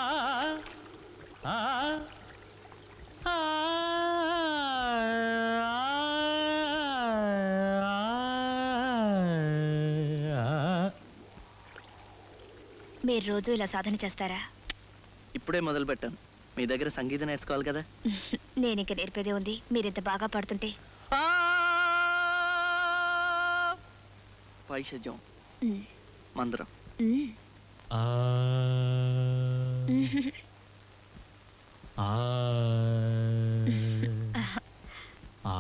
ఆ, ఆ, ఆ. మీరు రోజు ఇలా సాధన చేస్తారా ఇప్పుడే మొదలు పెట్టాను మీ దగ్గర సంగీతం నేర్చుకోవాలి కదా నేను ఇంక నేర్పేదే ఉంది మీరింత బాగా పాడుతుంటే పైషజ్యం ఉమ్, మందరం ఉమ్. ఆ, ఆ, ఆ.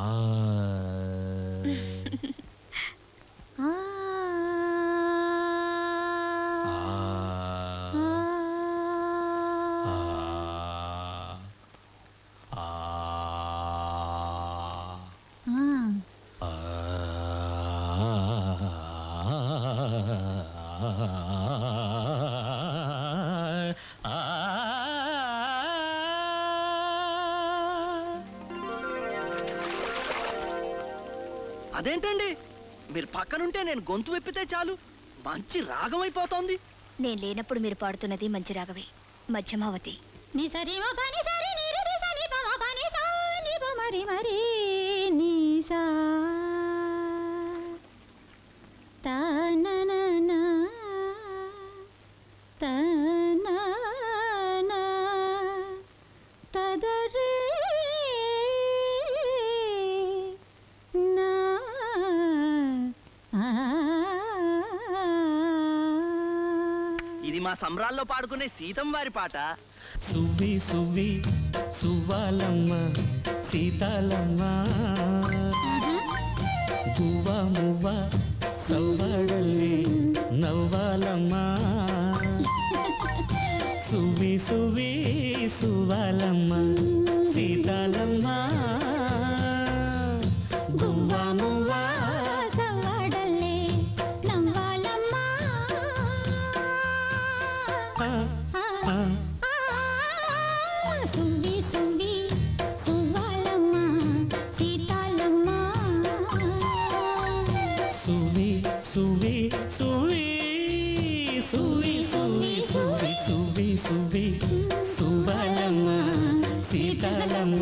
అదేంటండి మీరు పక్కనుంటే నేను గొంతు విప్పితే చాలు మంచి రాగం అయిపోతోంది నేను లేనప్పుడు మీరు పాడుతున్నది మంచి రాగవే మధ్యమావతి ని సరి మ పని సరి ని రి రి స ని ప మ ప ని సా ని ప మరి మరి ని సా త న న న త న న త ద రే నా ఇది మా సంబరాల్లో పాడుకునే సీతం వారి పాట సువ్వి సువ్వి సువ్వాలమ్మ సీతాలమ్మ గువ్వ మువ్వ సవ్వడల్లి నవ్వాలమ్మ సువ్వి సువ్వి సువ్వాలమ్మ సీతాలమ్మ గువ్వ మువ్వ సవ్వడల్లే నవ్వాలమ్మా ఆ, ఆ. సువ్వి సువ్వి సువ్వాలమ్మ సీతాలమ్మ సువి సువి సువి సువి సువి సువి సువి సువి సుబలమ్మ సీతాలమ్మ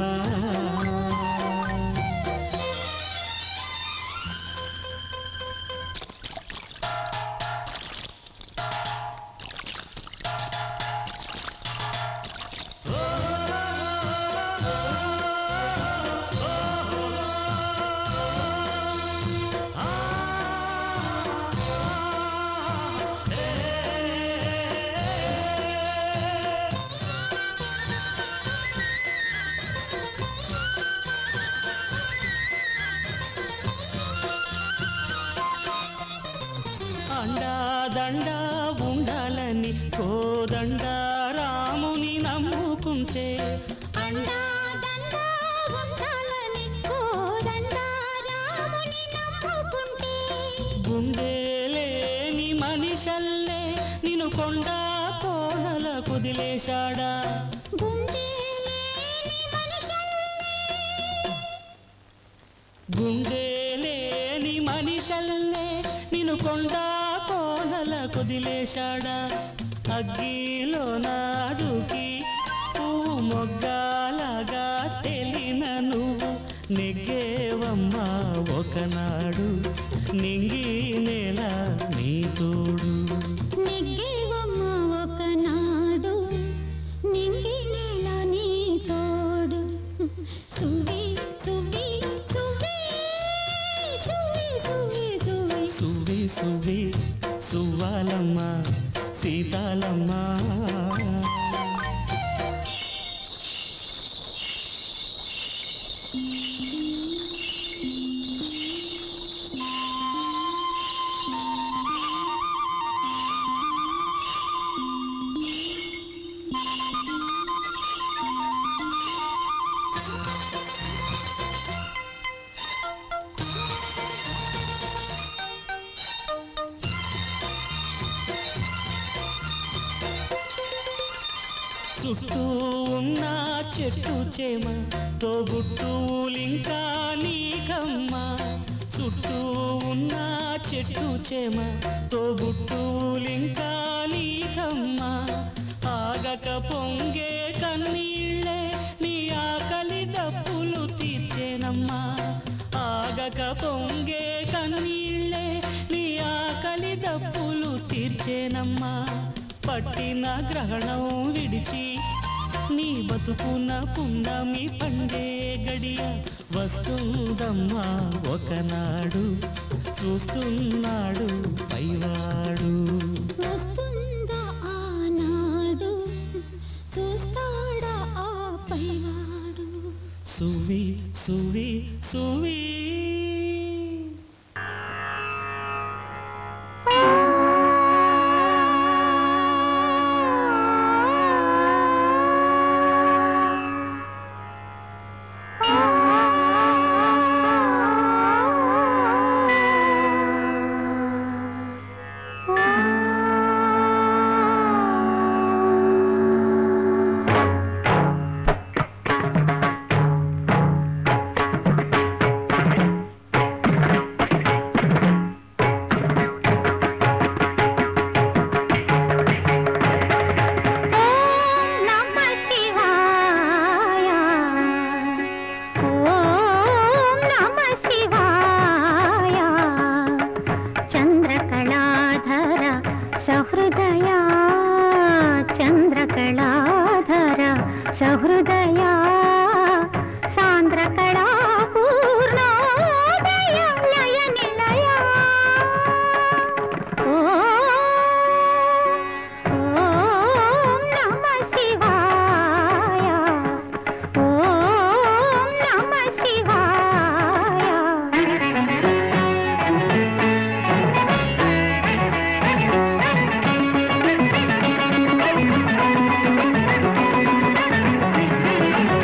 అండా దండా ఉండాలని కోదండ రాముని నమ్ముకుంటే అండా దండా ఉండాలని కోదండా రాముని నమ్ముకుంటే గుండె లేని మనిషల్లే నిన్ను కొండ కోనల కుదిలేశాడా గుండె లేని మనుషుల్ని గుండె లేని మనిషల్లే నిన్ను కొండ కోనల కుదిలేశాడా అగ్గిలో నాదుకి పువ్వు మొగ్గాలగా తెలిన నువ్వు నెగ్గేవమ్మా ఒకనాడు నింగి నేల నీ తోడు నెగ్గేవమ్మ ఒకనాడు నింగి నేల నీ తోడు సువి సువి సువి సువి సువి సువి సువి సువి సువ్వాలమ్మ సీతాలమ్మ చుట్టూ ఉన్న చెట్టు చేమ తోబుట్టువులింకా నీకమ్మ చుట్టూ ఉన్న చెట్టు చేమ తోబుట్టువులింకా నీకమ్మ ఆ ఆగక పొంగే కన్నీళ్ళే నీ ఆకలి దప్పులు తీర్చేనమ్మా ఆగక పొంగే కన్నీళ్ళే నీ ఆకలి దప్పులు తీర్చేనమ్మా పట్టిన గ్రహణం విడిచి నీ బతుకున పుండమి పండే గడియ వస్తుందమ్మా ఒకనాడు చూస్తున్నాడు పైవాడు వస్తుందా ఆనాడు చూస్తాడా ఆ పైవాడు సువి సువి సువి ఓం నమ శివాయ ఓం నమ శివాయ చంద్రకళాధర సహృదయ చంద్రకళాధర సహృదయ సాంద్రకళా పూర్ణోదయ లయ నిలయ ఓం నమ శివాయ ఓం నమ శివాయ ఓం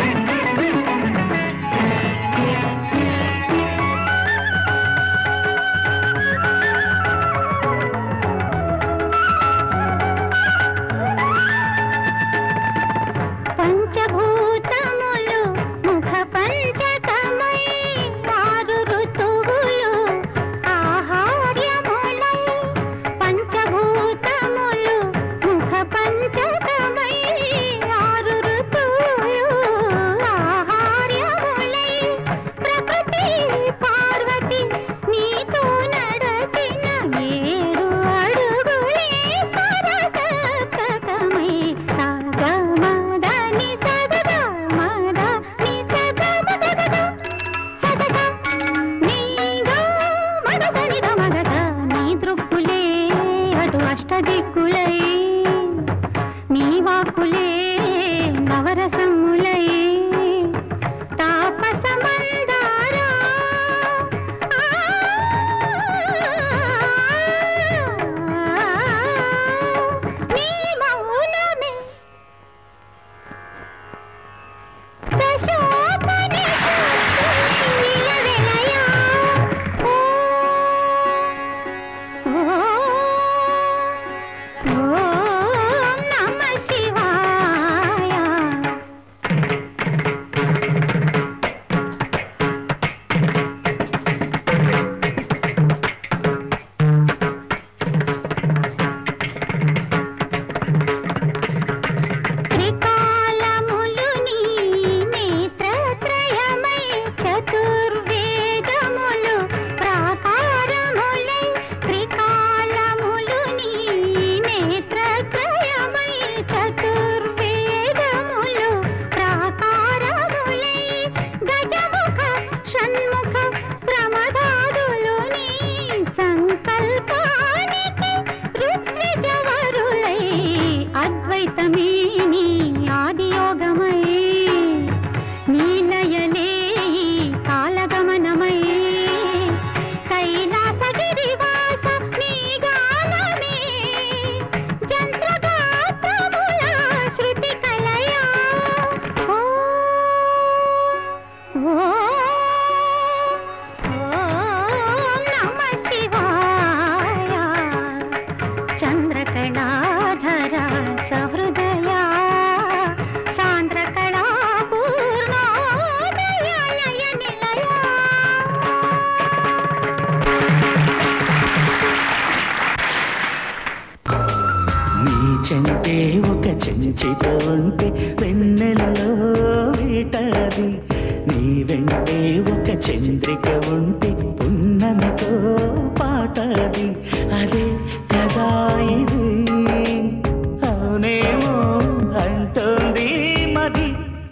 చెంచిత ఉంటే వెన్నెల్లో వీటది నీ వెంటే ఒక చంద్రిక ఉంటే పున్నమితో పాటది అదే కదా ఇది అవునేమో అంటోంది మది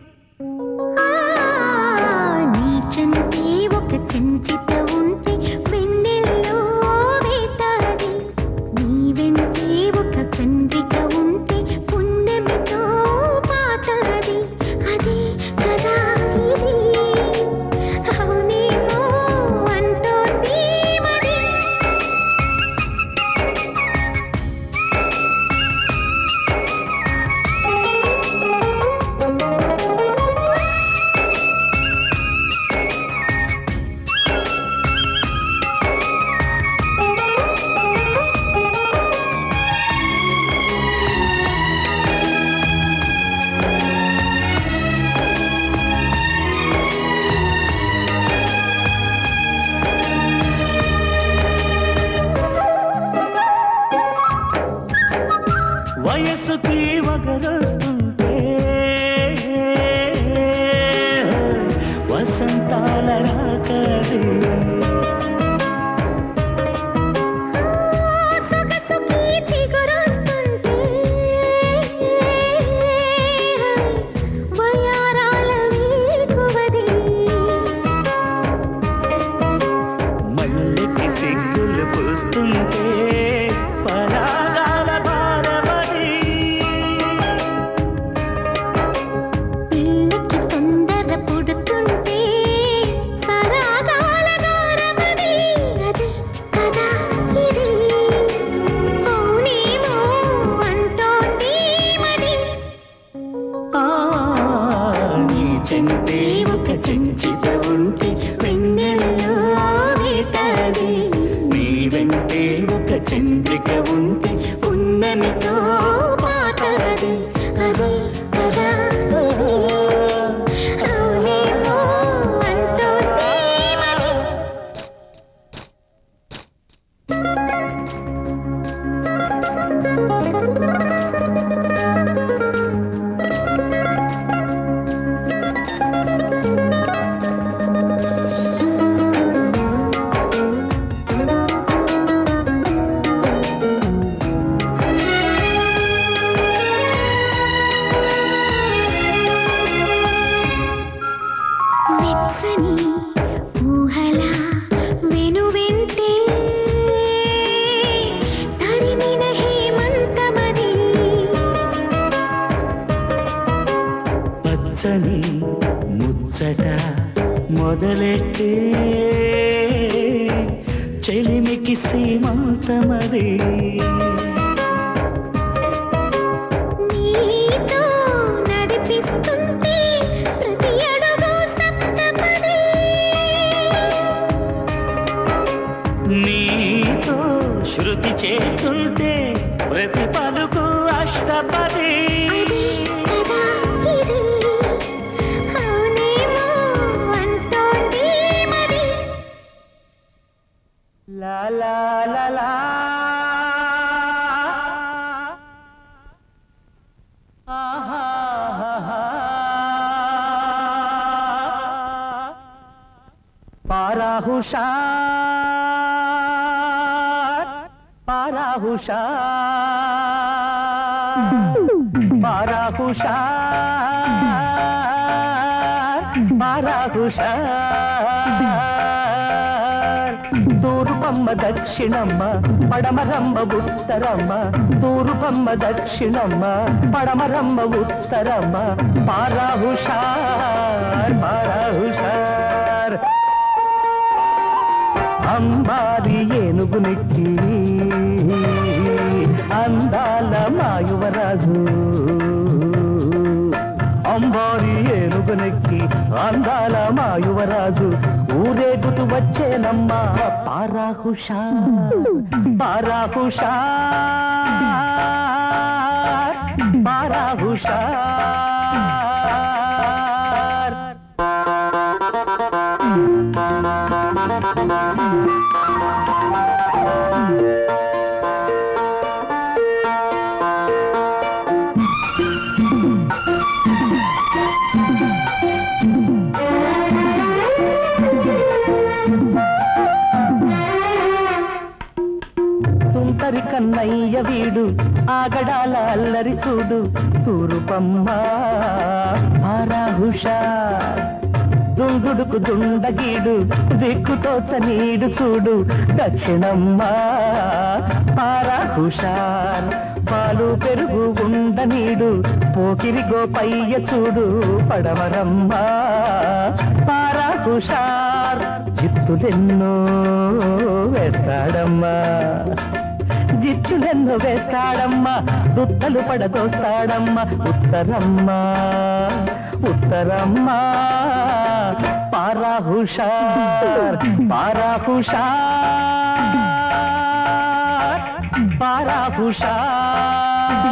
నీ చంటి ఒక చెంచిత ఉంటే వెన్నెల్లో వేటాడి నీ వెంటే ఒక చంద్రిక ఉంటే పుణ్యమితో పాటాడి అదే కదా ఇది అవునేమో అంటోంది మరి వయస్సుకి వగరొస్తుంటే వసంతాల రాకది సొగసుకి చిగురొస్తుంటే వయారాల వేకువది మల్లెకి సిగ్గులు పూస్తుంటే పరాగాల భారమది పిల్లకి తొందర పుడుతుంటే సరాగాల గారమది అది కదా ఇది అవునేమో అంటోంది మరి ఆ, నీ చెంటే ఒక చెంచిత ఉంటే వెన్నెల్లో వీటది నీ వెంటే ఒక చంద్రిక ఉంటే ఉన్నమితో పాటది అది కదా ఇది అవునేమో అంటోంది మరి వెచ్చని ఊహల వెనువెంటే తరిమిన హేమంతమది పచ్చని ముచ్చట మొదలెట్టే చెలిమికి సీమంతమది నీతో నడిపిస్తుంటే ప్రతి అడుగు సప్తపది నీతో శృతి చేస్తుంటే ప్రతి పలుకు అష్టపది అది కదా ఇది అవునేమో అంటోంది మరి లా లా లా లా. ఆహాహాహా. పారాహుషార్ పారాహుషార్ పారాహుషార్ పారాహుషార్ తూర్పమ్మ దక్షిణమ్మ పడమరమ్మ ఉత్తరమ్మ తూర్పమ్మ దక్షిణమ్మ పడమరమ్మ ఉత్తరమ్మ పారాహుషార్ పారాహుషార్ అంబారి ఏనుగు నెక్కి అందాల మాయువరాజు అంబారి ఏనుగు నెక్కి అందాల మాయువరాజు ఊరేగుతూ వచ్చేనమ్మా పారాహుషా పారాహుషా పారాహుషా తుంటరి కన్నయ్య వీడు ఆగడాల అల్లరి చూడు తూరుపమ్మ ఆరా హుషార్ దుందుడుకు దుండగీడు దిక్కుతోచ నీడు చూడు దక్షిణమ్మ పారా హుషార్ పాలు పెరుగు ఉండ నీడు పోకిరి గోపయ్య చూడు పడమరమ్మ పారా హుషార్ జిత్తులెన్నో వేస్తాడమ్మా జిత్తులెన్నో వేస్తాడమ్మా దుత్తలు పడదోస్తాడమ్మా ఉత్తరమ్మా ఉత్తరమ్మా పారా హుషార్ పారా హుషార్ పారా హుషార్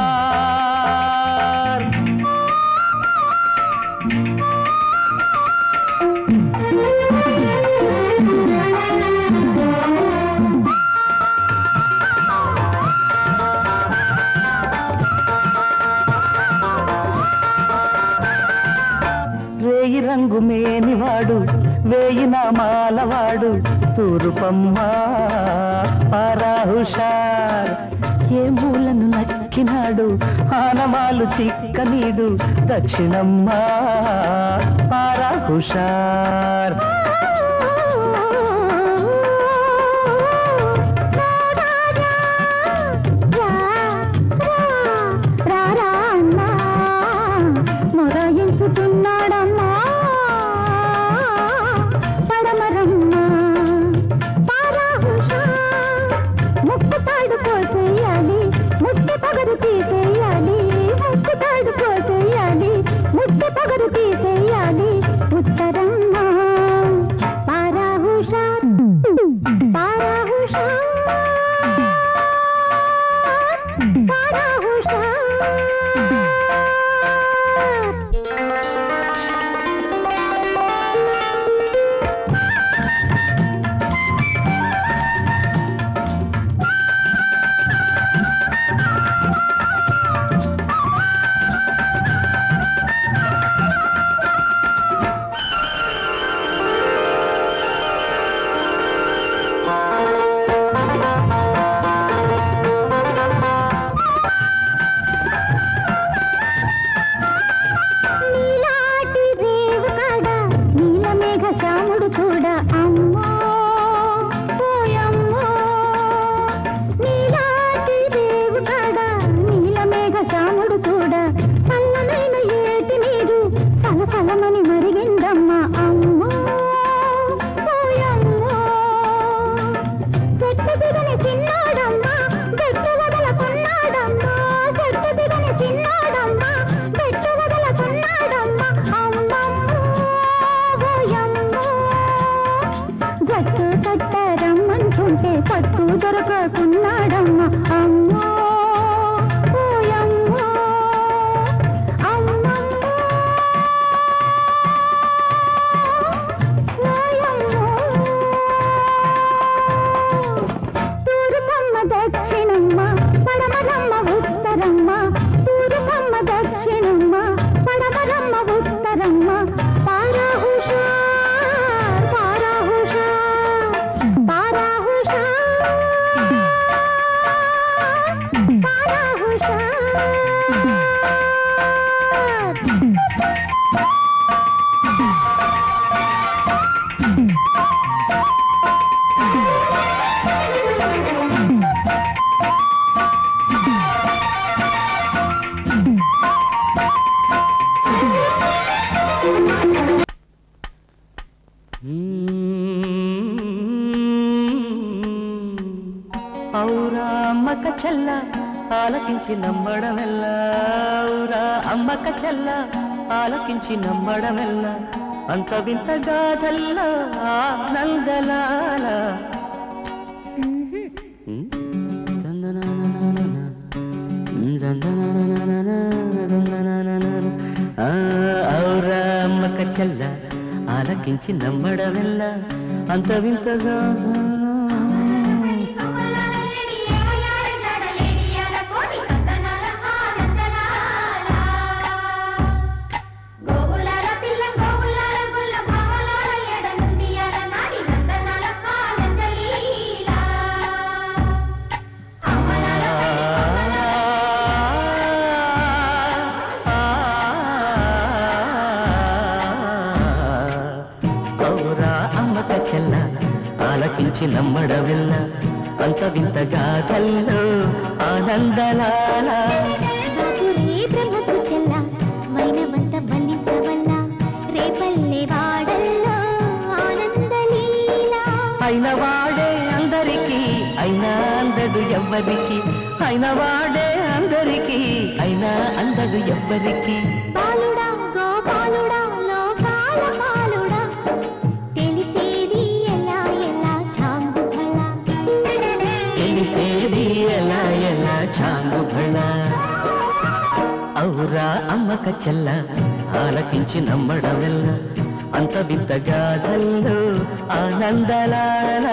రేయి రంగు మేనివాడు వేయి నామాలవాడు తూరుపమ్మ పారాహుషార్ ఏ మూలను నక్కినాడు ఆనమాలు చిక్కనీడు దక్షిణమ్మ పారాహుషార్ మొరాయించుతున్నాడమ్మా పడమరమ్మా పారాహుషా ముక్కు తాడు కోసేయాలి ముట్టి పగరు తీసేయాలి ముక్కు తాడు కోసేయాలి ముట్టి పగరు తీసేయాలి ఉత్తరమ్మా పారాహుషా పారాహుషా పారాహుషా నీలాటి రేవు కాడ నీలమేఘ శ్యాముడు చూడ అమ్మో పోయమ్మో నీలాటి రేవు కాడ నీలమేఘ శ్యాముడు చూడ చల్లనైన ఏటి నీరు సలసలమని మరిగిందమ్మ అమ్మో పోయమ్మో చెట్టు దిగని సిన్నాడమ్మా గట్టు వదలకున్నాడమ్మా చెట్టు దిగని సిన్నాడమ్మా గట్టు వదలకున్నాడమ్మా అమ్మమ్మో ఓయమ్మో జట్టు కట్టరమ్మంటుంటే పట్టు దొరకకున్నాడమ్మా అమ్మో ఓయమ్మో అమ్మమ్మో తూర్పమ్మ దక్షిణమ్మ పడమరమ్మ ఉత్తరమ్మ తూర్పమ్మ దక్షిణమ్మ పడమరమ్మ ఉత్తరమ్మ పారాహుషా పారాహుషా పారాహుషా పారాహుషా ఔరా అమ్మక చెల్ల ఆలకించి నమ్మడమెల్ల ఔరా అమ్మక చెల్ల ఆలకించి నమ్మడమెల్ల అంత వింత గాథల్ల ఆనందలాల ఉమ్. దందనానానానా. ఉమ్, దందనానానానా, దందనానానానా. ఆ, ఔరా అమ్మక చెల్ల ఆలకించి నమ్మడమెల్ల అంత వింతగా ఆలకించి నమ్మడవెల్ల అంత వింత గాథల్లో ఆనందలాల బాపురే బ్రహ్మకు చెల్ల మైనవంత బలించవల్ల రేపల్లె వాడల్లో ఆనందలీలా అయిన వాడే అందరికీ అయినా అందడు ఎవ్వరికి అయిన వాడే అందరికీ అయినా అందడు ఎవ్వరికి బాలుడా గోపాలుడా లోకాల పాలుడా తెలిసేది ఎలా ఎలా చాంగు ఫల తెలిసేది ఎలా ఎలా చాంగు భళ ఔరా అమ్మక చెల్ల ఆలకించి నమ్మడవెల్ల అంత వింత గాథల్లో ఆనందలాల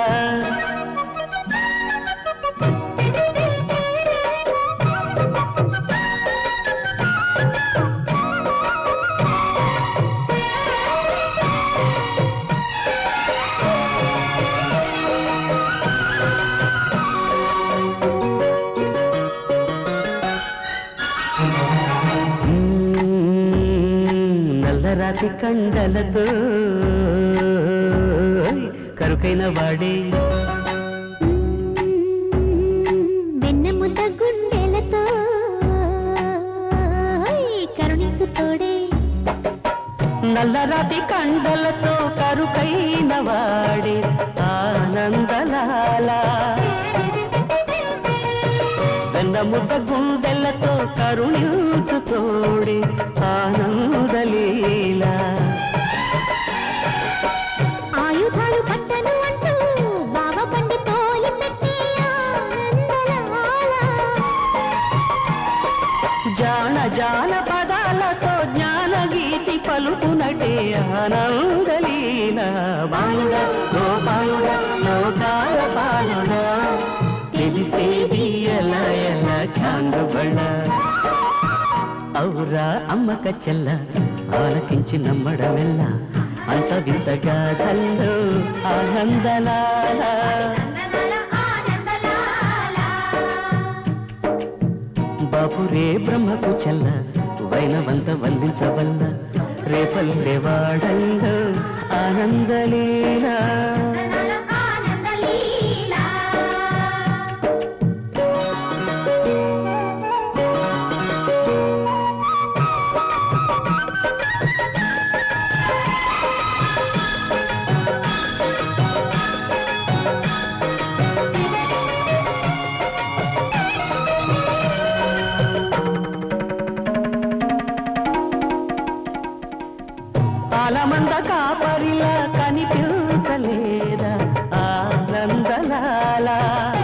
మ్మ్, నల్లరాతి కండలతో కరుకైన వాడే వెన్నెముద్ద గుండెలతో కరుణించు తోడే నల్లరాతి కండలతో కరుకైన వాడే ఆనందలాల వెన్నముద్ద గుండెలతో కరుణించు తోడే ఆనందలీలా ఆయుధాలు పట్టను అంటూ బావ పండి తోలి పెట్టే ఆనందలాల జాన జాన పదాలతో జ్ఞాన గీతి పలుకునటే ఆనందలీన బాలుడ గోపాలుడ లోకాల పాలుడ తెలిసేది ఎలా ఎలా చాంగబళ్ళ ఔరా అమ్మక చెల్ల ఆలకించి నమ్మడమెల్ల అంత వింత గాథల్లో ఆనందలాల బాపురే బ్రహ్మకు చెల్ల వైనవంత వందించవల్ల రేపల్లె వాడల్లో ఆనందలీలా ఆలమంద కాపరిలా కనిపించలేదా ఆనందలాలా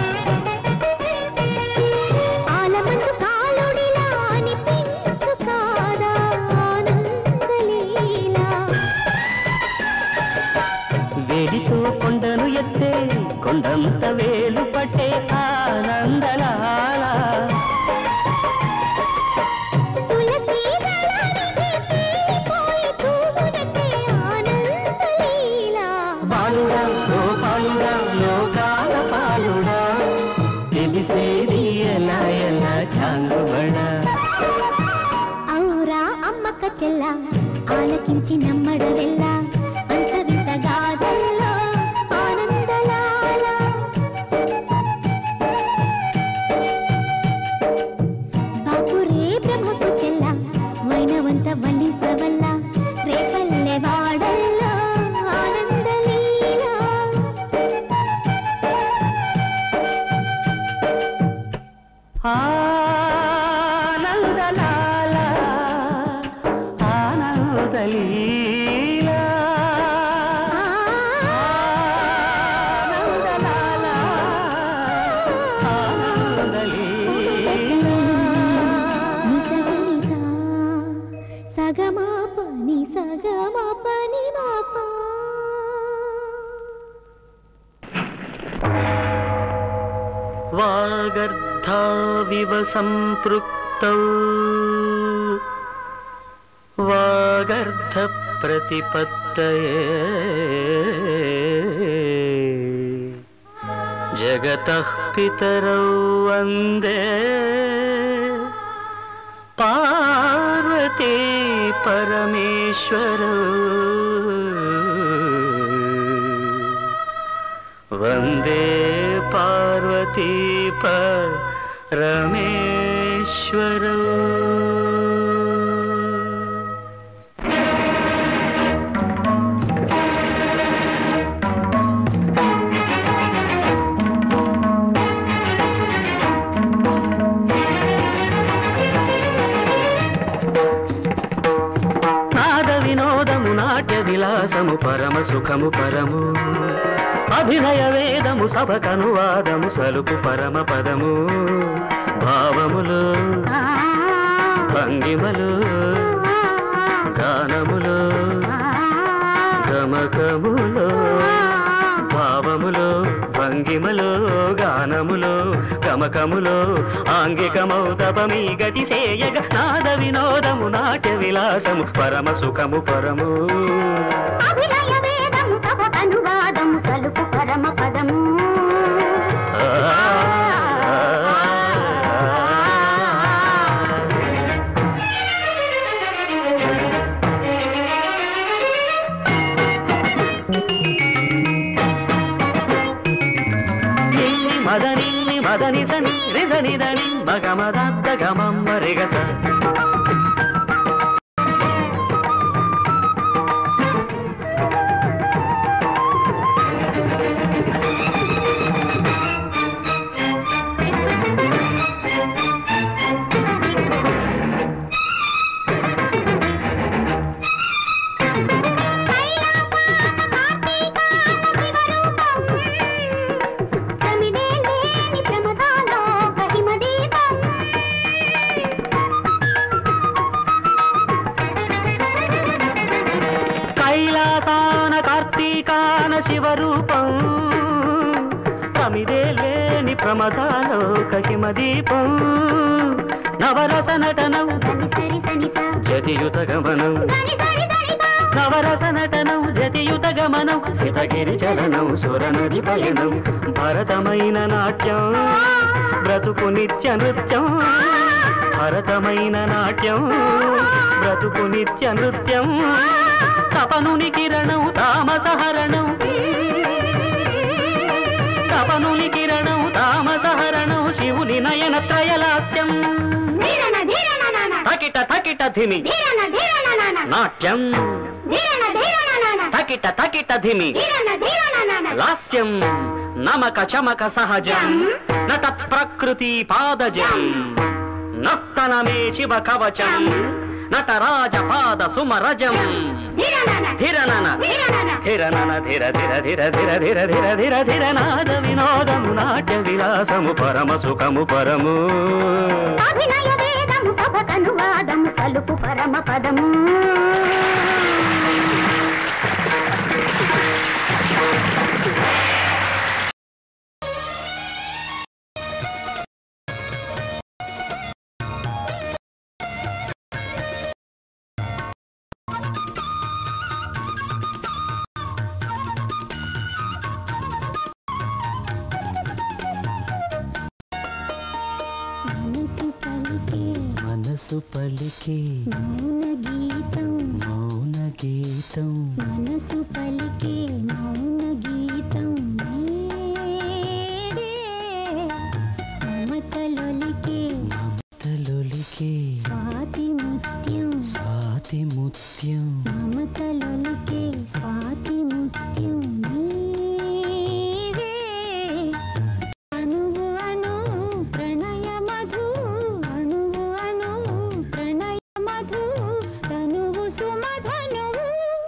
ఆలమందు కాలుడిలా అనిపించు కాదా ఆనందలీలా వేడితో కొండను ఎత్తే కొండంత వేలు పట్టే ఆనందలాల తులసి దళానికి తేలిపోయి తూగునట్టే ఆనందలీలా బాలుడా గోపాలుడా లోకాల పాలుడా తెలిసేది ఎలా ఎలా చాంగుబడా ఔరా అమ్మక్క చెల్ల ఆలకించి నమ్మడవెల్ల అంత వింత గాథల్లో ఆనందలాల బాపురే బ్రహ్మకు చెల్ల వైనవంత వల్లించవల్ల రేపల్లె వాడల్లో ఆనందలీలా ఆనందలాల ఆనందలీలా ఆనందలాల ఆనందలీలా సగమాప ని సగమాప ని మాప వాగర్ధావివ సంపృక్తౌ వాగర్ధ ప్రతిపత్తయే జగతః పితరౌ వందే పార్వతీ పరమేశ్వరౌ వందే పార్వతీ రమేశ్వర నాద వినోదము నాట్య విలాసము పరమ సుఖము పరము అభినయ వేదము సభకనువాదము సలుపు పరమ పదము భావములు భంగిమలు గానములు గమకములు భావములు భంగిమలు గానములు గమకములు ఆంగికమౌతపమీ గతి సేయగ నాద వినోదము నాట్య విలాసము పరమ సుఖము పరము అభినయ వేదము సభకనువాదము సలుపు పరమ పదము నిన్ని మదనిన్ని మదని సని రిసనిదని మగమదద్ద గమమ్మ రిగస ప్రమిదే లేని ప్రమదాలో మహిమదీపం కైలాసాన కార్తీకాన శివరూపం ప్రమిదే లేని ప్రమదాలోక హిమదీపం నవరస నటనం దని సరి సనిత జతియుత గమనం దని సరి సనిత నవరస నటనం జతియుత గమనం సితగిరి చలనం సురనది పయనం భరతమైన నాట్యం బ్రతుకు నిత్య నృత్యం భరతమైన నాట్యం బ్రతుకు నిత్య నృత్యం తపనుని కిరణం తామసహరణం తపనుని కిరణం తామసహరణం శివుని నయన త్రయలాస్యం ధీరన ధీరన నాన తకిట తకిట ధిమి ధీరన ధీరన నాన నాట్యం ధీరన ధీరన నాన తకిట తకిట ధిమి ధీరన ధీరన నాన లాస్యం నమక చమక సహజం న తత్ ప్రకృతి పాదజం నత్తనమే శివ కవచం నటరాజ పాద సుమరజం ధీరన ధిరనన ధీరన ధిరనన ధిర ధిర ధిర ధిర ధిర ధిర ధిర ధిర నాద వినోదము నాట్య విలాసము పరమ సుఖము పరము అభినయ వేదము సభకనువాదము సలుపు పరమ పదము మనసు పలికే మనసు పలికే మౌన గీతం మౌన గీతం మనసు పలికే మౌన గీతం నీవే. మమతలొలికే తలొలికే స్వాతి ముత్యం స్వాతి ముత్యం మమతలొలికే స్వాతి ముత్యం నీవే. అణువు అణు ప్రణయ మధు అణువు అణు ప్రణయ మధు తనువు సుమధనువు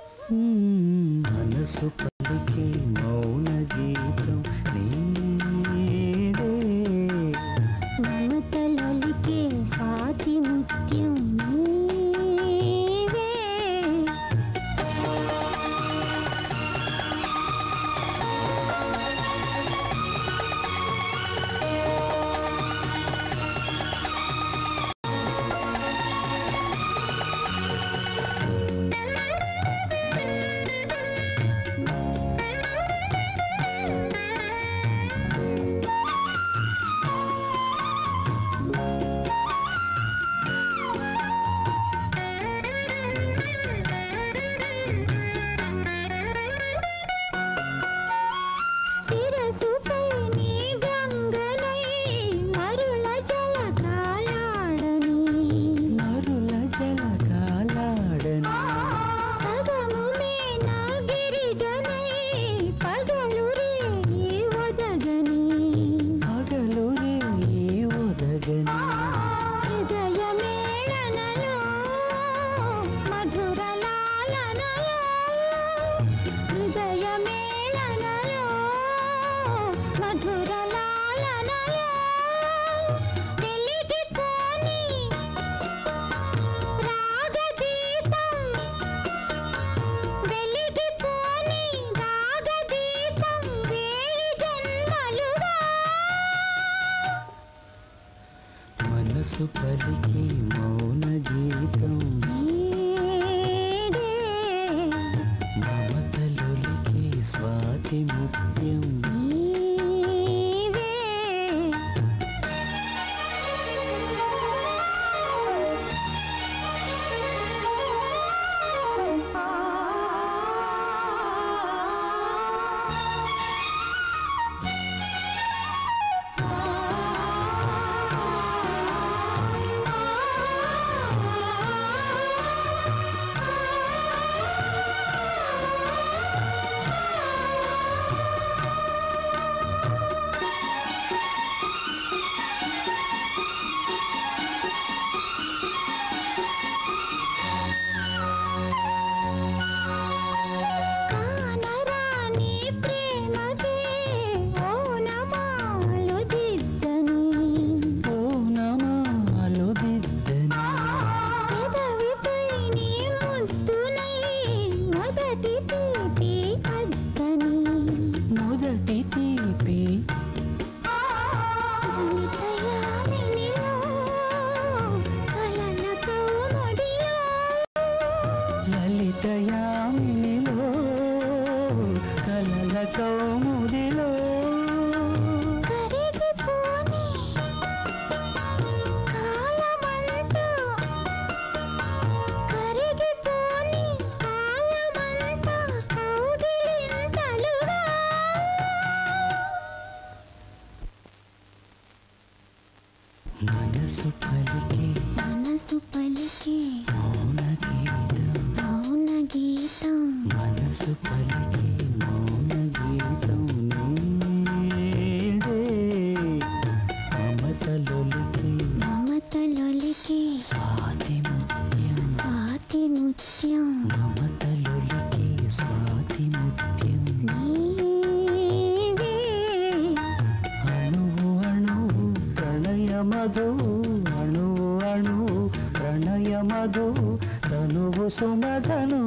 మనసు పలికే మౌన గీతం నీవే మమతలొలికే స్వాతి ముత్యం నీవే మనసు పలికి మౌన గీతం నీడే మమతలొలికి స్వాతి ముత్యం నీవే కానరాని ప్రేమకే ఓనమాలు దిద్దని పూనమాలు దిద్దని పెదవిపై నీ ముద్దునై మొదటి తీపి అద్దని మొదటి తీపి అమితయామినిలో కలల కౌముడిలో లలితయామినిలో కలల కౌముదిలో కరిగిపోని కాలమంతా కరిగిపోని కాలమంతా కౌగిలింతలుగా మనసు పలికి మనసు పలికే మౌన గీతం మౌన గీతం మనసు పలికి మౌన గీతం నీడే మమతలొలికి మమతలొలికే స్వాతి ముత్యం స్వాతి ముత్యం మమతలొలికి స్వాతి ముత్యం నీవే అణువు అణువు ప్రణయ మధు అణువు అణువు ప్రణయ మధు తనువు సుమధను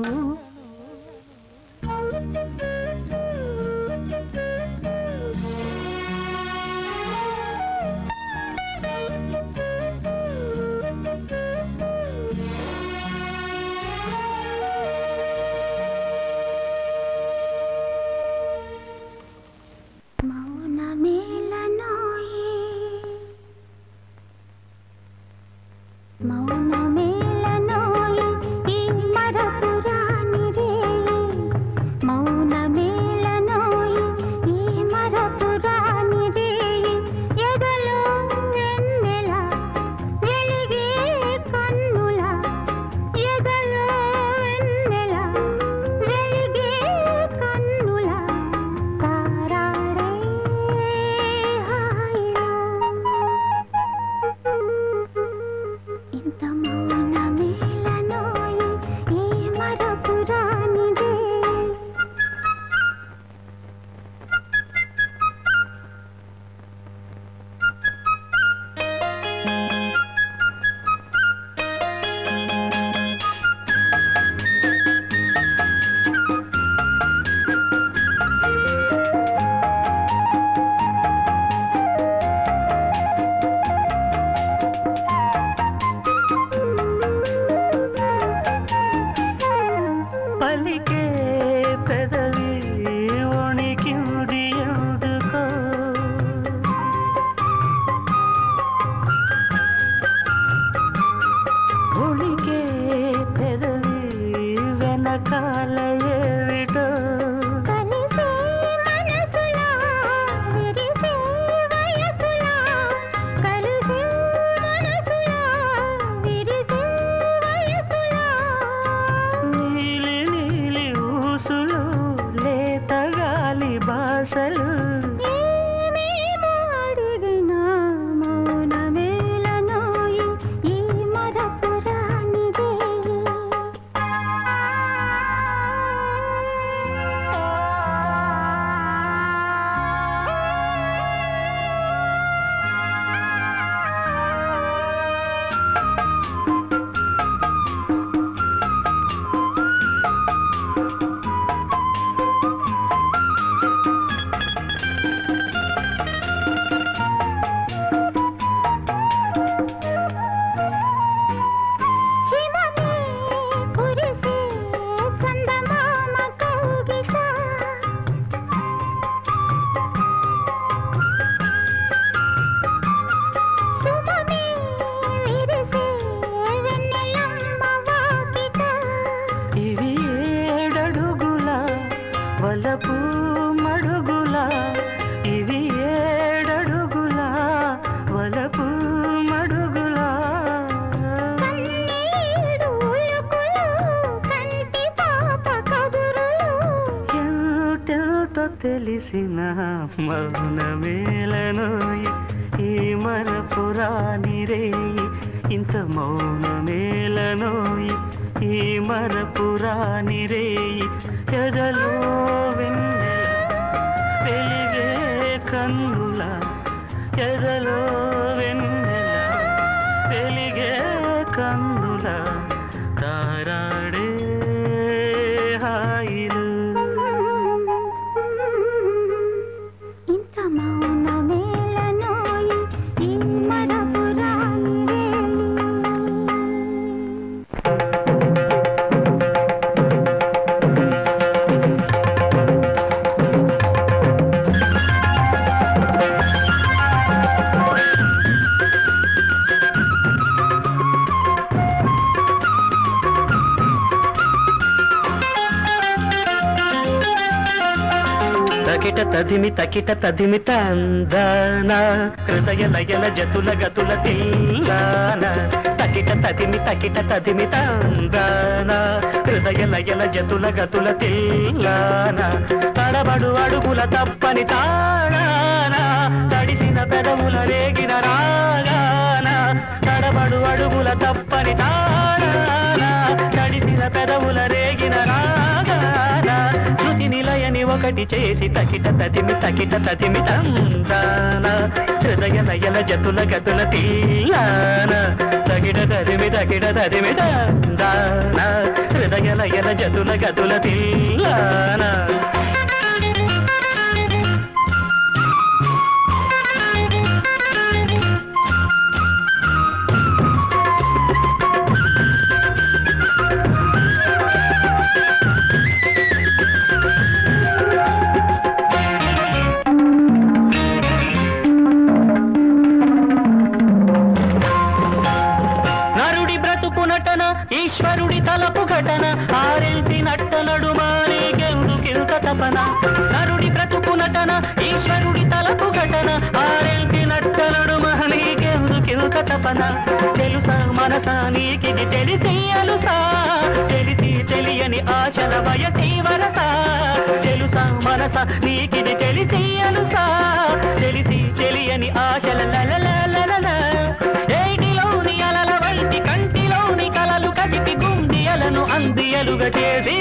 మౌనమేలనోయి మౌనమేలనోయి ఈ మరపురాని రేయి మౌనమేలనోయి ఈ మరపురాని రేయి ఎదలో వెన్నెల వెలిగే కన్నుల ఎదలో వెన్నెల వెలిగే కన్నుల తారాడే హాయిలో ఇంత మౌనమేలనోయి ఈ మరపురానిదే పలికే పెదవి వణికింది ఎందుకో వణికే పెదవి వెనకాల ఏమిటో కలిసే మనసులా విరిసే వయసులా కలిసే మనసులా విరిసే వయసులా నీలి నీలి ఊసులు లేత గాలి బాసలు ఏమేమో అడిగినా మౌనమేలనోయి ఈ మరపురానిదే తెలిసిన మౌనమేలనోయి ఈ మరపురాని రేయి ఇంత మౌనమేలనోయి ఈ మరపురాని రేయి ఎదలో వెన్నెల వెలిగే కన్నుల ఎదలో వెన్నెల వెలిగే కన్నుల తారాడే హాయిలు ఇంత మౌనమేలనోయి ఈ మరపురాని వేళి తకిట తదిమి తకిట తదిమి తందన హృదయ లయల జతుల గతుల తిల్లాన తకిట తదిమి తకిట తదిమి తందన హృదయ లయల జతుల గతుల తిల్లాన తడబడు అడుగుల తప్పని తాళాన తడిసిన పెదవుల రేగిన రాగాన తడబడు అడుగుల తప్పని తాళాన తడిసిన పెదవుల రేగిన రాగాన శృతి నిలయని ఒకటి చేసి తకిట తదిమి తకిట తదిమి తందాన హృదయ లయల జతుల గతుల తీయాన తగిడ తదిమి తగిడ తదిమి తందాన హృదయ లయల జతుల గతుల తీయాన నరుడి బ్రతుకు నటన ఈశ్వరుడి తలపు ఘటన ఆరెల్తి నట్ట నడుమానేకెందుకింత తపన నరుడి బ్రతుకు నటన ఈశ్వరుడి తలపు ఘటన ఆరెల్తి నట్ట నడుమహనీకెందుకింత తపన తెలుసా మనసా నీకిది తెలిసి అలుసా తెలిసి తెలియని ఆశల వయసి వరస తెలుసా మనస నీకిది తెలిసి అలుసా తెలిసి తెలియని ఆశల లలలలలల ఏటిలోని అలల వంటి కంటిలోని కలలు కదిపి గుండియలను అందియలుగా చేసి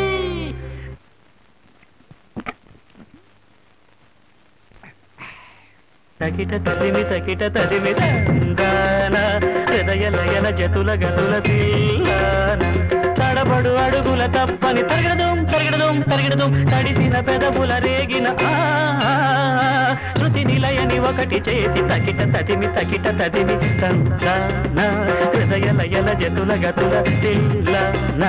తకిట తదిమి తకిట తదిమి తందాన హృదయ లయల జతుల గతుల తీయాన తడబడు అడుగుల తప్పని తరగడదుం తరగడదుం తరగడదుం తడిసిన పెదవుల రేగిన ఆ శృతి నిలయని ఒకటి చేసి తకిట తదిమి తకిట తదిమి తందాన హృదయ లయల జతుల గతుల తీయాన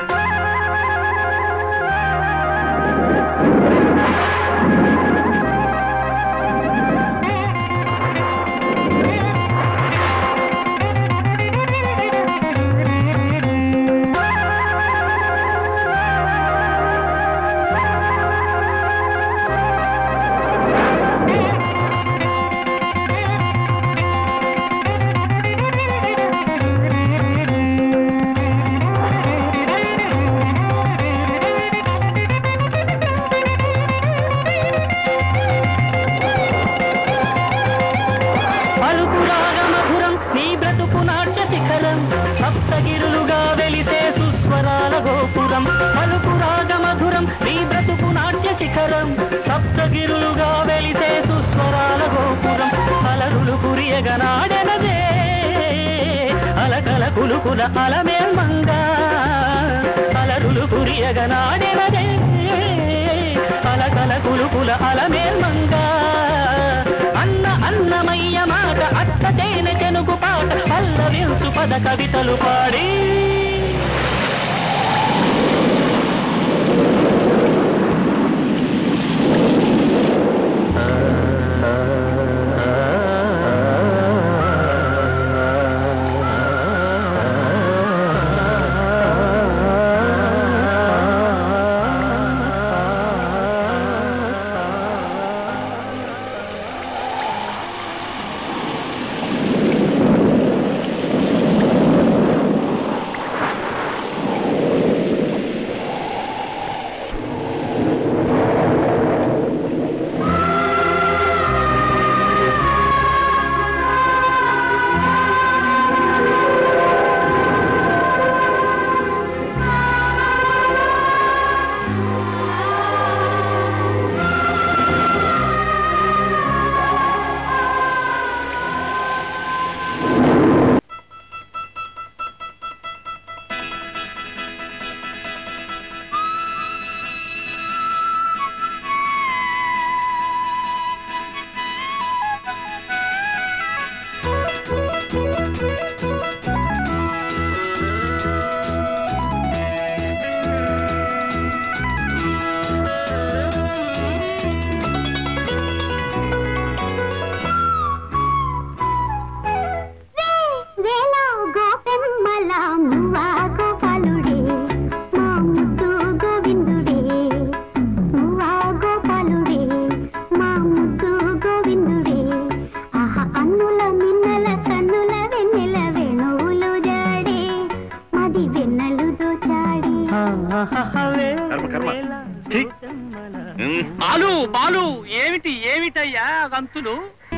పలుకు రాగ మధురం నీ బ్రతుకు నాట్య శిఖరం సప్తగిరులుగా వెలిసే సుస్వరాల గోపురం పలుకు రాగ మధురం నీ బ్రతుకు నాట్య శిఖరం సప్తగిరులుగా వెలిసే సుస్వరాల గోపురం అలరులు కురియగనాడెనదే అలకల కులుకుల అలమేల్మంగా అలరులు కురియగనాడెనదే అలకల కులుకుల అలమేల్మంగా అన్న అన్నమయ్య మాట అత్త తేనె తెనుగు పాట పల్లవించు పద కవితలు పాడి కర్మ, కర్మ. ఛీ. ఉమ్. బాలు బాలు ఏమిటి ఏమిటయ్యా గంతులు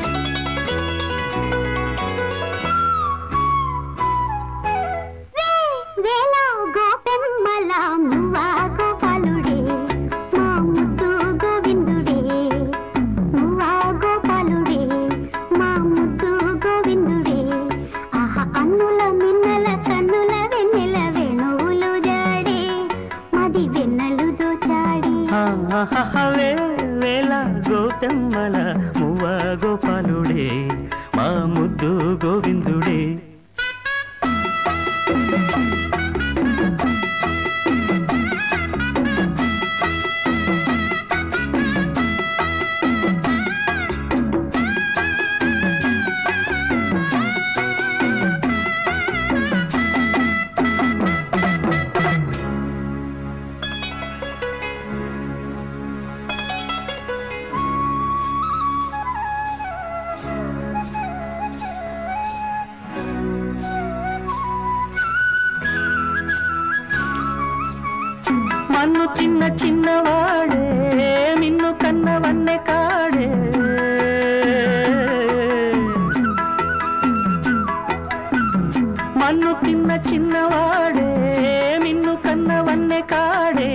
వేళ గోపెమ్మల మువ్వ గోపాలుడే మా ముద్దు గోవిందుడే మువ్వ గోపాలుడే మా ముద్దు గోవిందుడే ఆహా అన్నుల మిన్నల కన్నుల వెన్నెల వేణువులు జాడే మది వెన్నెలు దోచాడే వేల గోపెమ్మల మువ్వ గోపాలుడే మా ముద్దు గోవిందుడే మన్ను తిన్న చిన్నవాడే నిన్ను కన్నవన్నె కాడే మన్ను తిన్న చిన్నవాడే నిన్ను కన్నవన్నె కాడే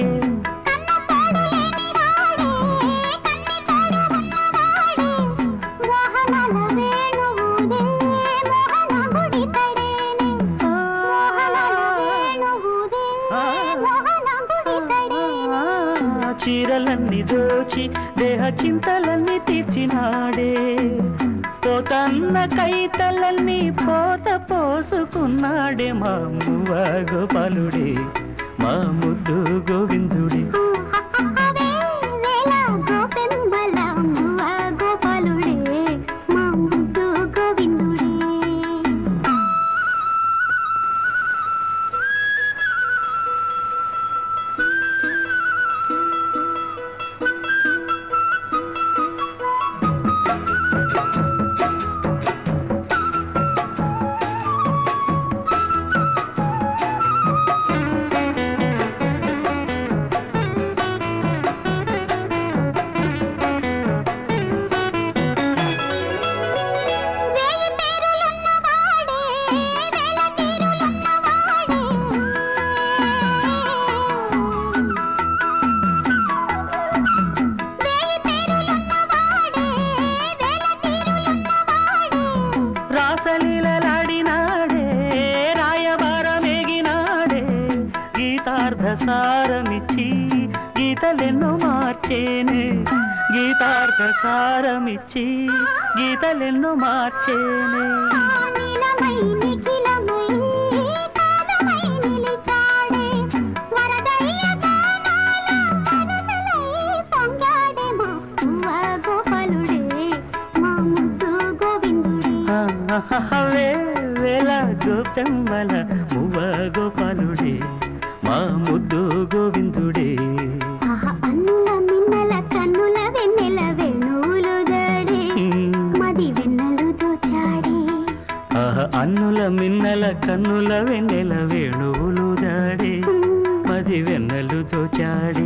మోహనాల వేణువుదే మోహన గుడి తడేనే మోహనాల వేణువుదే మోహన గుడి తడేనే ఆ చీరలన్నీ దోచి దేహ చింతలన్నీ తీర్చినాడే పోతన్న కైతలన్నీ పోత పోసుకున్నాడే మా మువ్వ గోపాలుడే మా ముద్దు గోవిందుడే వేళ గోపెంబల మువ్వ గోపాలుడే మా ముద్దు గోవిందుడే వేయి పేరులున్నవాడే వేల తీరులున్నవాడే వేయి పేరులున్నవాడే వేల తీరులున్నవాడే రాసలీలలాడినాడే రాయబారమేగినాడే గీతార్థ సారమిచ్చి గీతలెన్నో మార్చేనే గీతార్థ సారమిచ్చి గీతలెన్నో మార్చేనే నీలమై నిఖిలమై కాలమై నిలిచాడే వరదయ్య గానాల కనులై పొంగాడే మా పువ్వ గోపాలుడే మా ముద్దు గోవిందుడే వే వేల గోపెమ్మల మువ్వ గోపాలుడే మా ముద్దు గోవిందుడే ఆహా అన్నుల మిన్నల కన్నుల వెన్నెల వేణువులు దాడే మది వెన్నెలు దోచాడే ఆహ అన్నుల మిన్నల కన్నుల వెన్నెల వేణువులు దాడే పది వెన్నెలు దోచాడి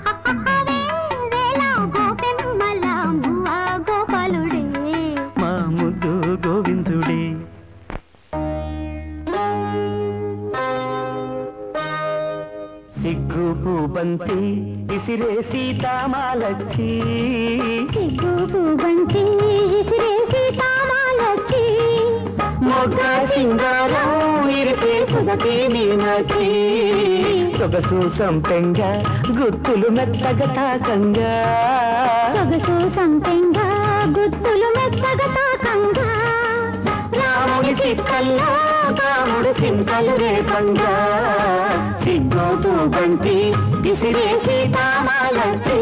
వేళ గోపెమ్మల మువ్వ గోపాలుడే మా ముద్దు గోవిందుడే సిగ్గు బంతి విసిరే సీతామాలచ్చి సిగ్గు పూబంతి విసిరేసి తామాలొచ్చి మొగ్గ సింగారం ఇరిసే సుధకి మీనాచి సొగసు సంపెంగ గుత్తులు మెత్తగా తాకంగా సొగసు సంపెంగా గుత్తులు మెత్తగా తాకంగా రాముడి సిక్కల్లో కాముడు సింతలు రేపంగా సిగ్గుతూ బంతి విసిరే సీతామాలచ్చి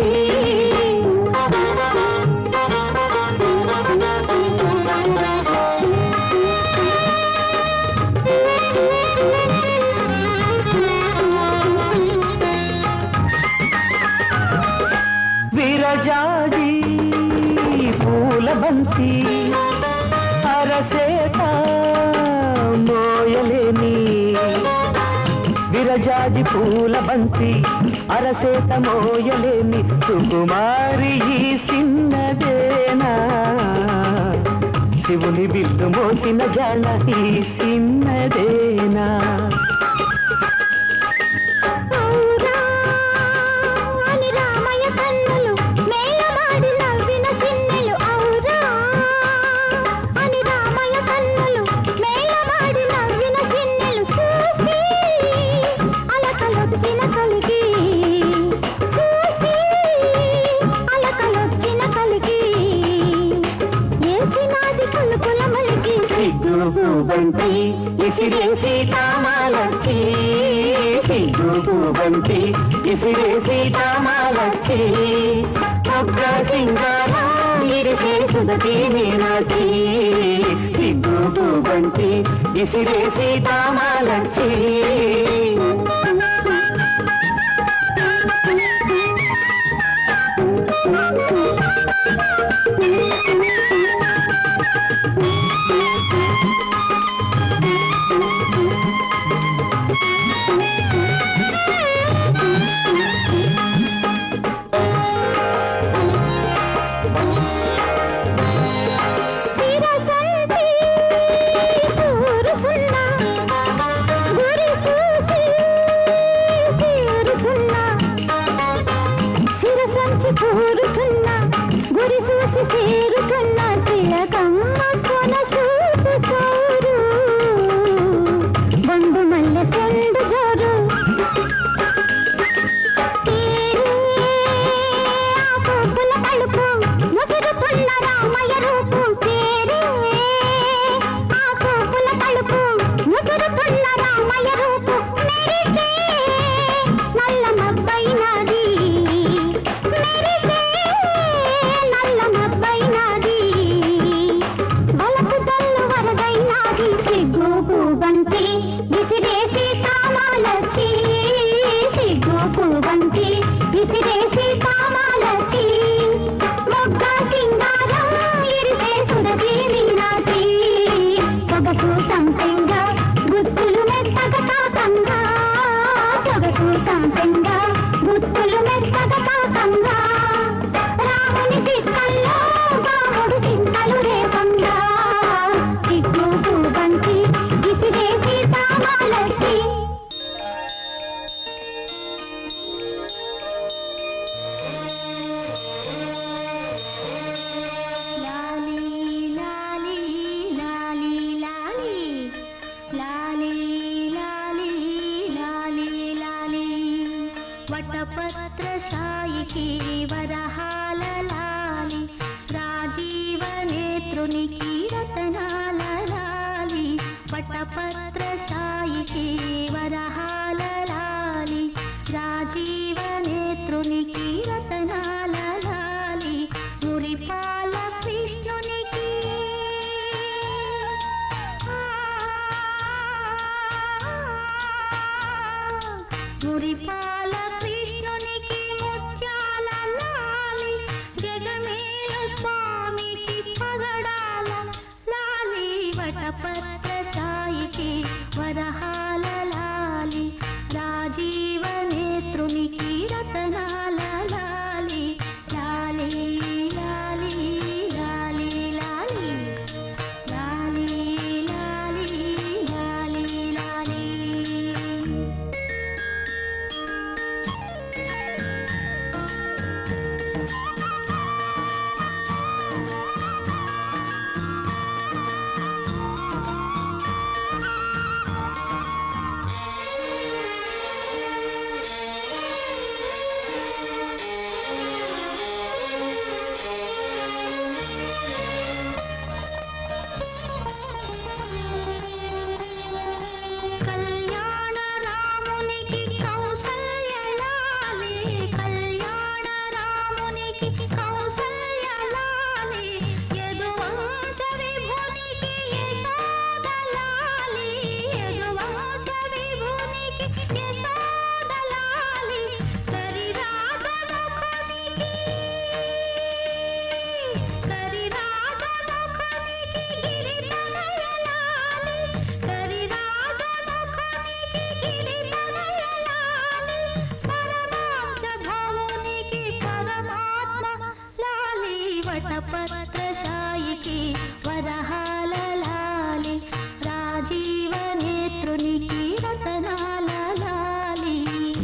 విరజాజి పూల బంతి అరసేత మోయలేని విర విరజాజి పూల బంతి అరసేత మోయలేని సుకుమారి ఈ సిన్నదేనా శివుని బిల్లు మోసిన జాల ఈ సిన్నదేనా ఔరా అని రామయ్య కన్నులు మేలమాడి నవ్విన సిన్నెలు ఔరా అని రామయ్య కన్నులు మేలమాడి నవ్విన సిన్నెలు చూసి అలకలొచ్చిన కలిగి చూసి అలకలొచ్చిన కలిగి ఏసినాది కులుకుల మలికి సిగ్గు బంతి ఇసిరేసి కామాలచ్చి సిగ్గు బంతి ఇసిరేసి కామాలచ్చి ఒక్క సింగారం ఇరిసే సుదతి మీనాచి సిగ్గు బంతి ఇసిరేసి కామాలచ్చి శిరసంతి కూరుసున్నా గురి చూసి సీరుకున్నా శిరసంచి కూరుసున్నా గురి చూసి సీరుకున్నా శిలకమ్మ కొన సూపు సోరు బండు మల్లె సెండు జోరు సోపుల కడుపు ముసురుతున్న రామయ్య రూపు సేరే ఆ సోపుల కడుపు ముసురుతున్న రామయ్య రూపు మెరిసే నల్ల మబ్బైనది మెరిసే నల్ల మబ్బైనది బలపు జల్లు వరదైనది సిగ్గు బంతి విసిరేసి కామాలచ్చి సిగ్గు బంతి విసిరేసి కామాలచ్చి మొగ్గ సింగారం ఇరిసే సురభి మీనాచి సొగసు సంపెంగా గుత్తులు మెత్తగ కాకంగా సొగసు సంపెంగా గుత్తులు మెత్తగ కాకంగా రాముని సిక్కల్లో రాముడు సింతలు రేపంగా సిగ్గు బంతి విసిరేసి కామాలచ్చి లాలి లాలి లాలి లాలి లాలి లాలి లాలి లాలి వటపత్ర సాయికి వరహాల లాలి రాజీవ నేత్రునికి రతనాల లాలి వటపత్ర సాయికి వరహాల లాలి రాజీవ నేత్రునికి రతనాల లాలి మురిపాల కృష్ణునికి మురిపాల కృష్ణునికి ముత్యాల లాలి జగమేలు స్వామికి పగడాల లాలి వటపత్ర సాయికి వరహాల లాలి రాజీవ నేత్రునికి రతనాల లాలి లాలి లాలి లాలి లాలి లాలి లాలి లాలి లాలి వటపత్రశాయికి వరహాల లాలి రాజీవ నేత్రునికి రతనాల లాలి